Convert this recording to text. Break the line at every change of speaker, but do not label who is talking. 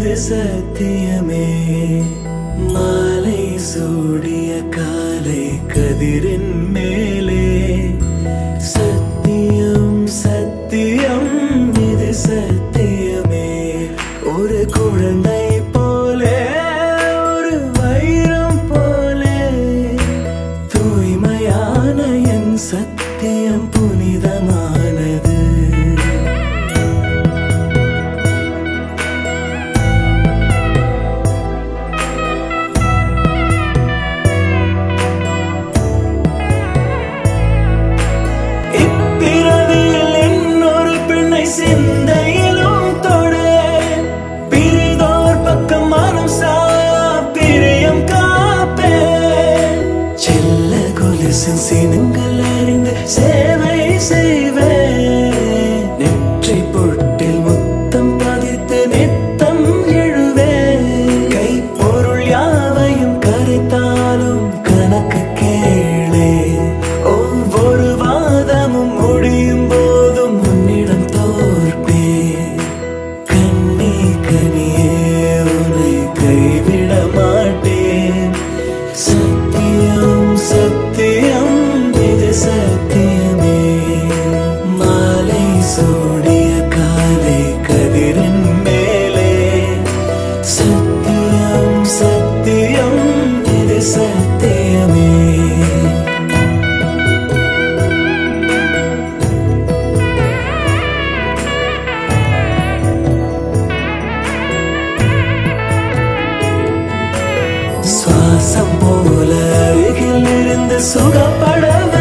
இது சத்தியமே மாலை சூடிய காலை கதிரின் மேலே சத்தியம் சத்தியம் இது சத்தியமே ஒரு குழந்தை போலே ஒரு வைரம் போலே தூய்மையான என் சத்தியம் புனிதமானது இப்பிறவியில் இன்னொரு பெண்ணை சிந்தையிலும் தொடு பிரிதோர் பக்கம் மனம் சாயா பிரியம் காப்பே செல்ல கொலுசின் சினங்கள் அறிந்து சேவை செய்வேன் நெற்றி பொட்டில் முத்தம் பதித்து நித்தம் எழுவேன் கைப்பொருள் யாவையும் கரைத்தாலும் கணக்கு கேளே ஒவ்வொரு வாதமும் முடியும் போதும் உன்னிடம் தோற்பே கண்ணி கனியே உன்னை கைவிட மாட்டேன் சத்தியம் சத்தியம் இது சத்தியமே மாலை சூடிய காலை கதிரின் மேலே சத்தியம் சத்தியம் இது சத்தியமே சுவாசம் போல அருகில் இருந்து சுகப்பட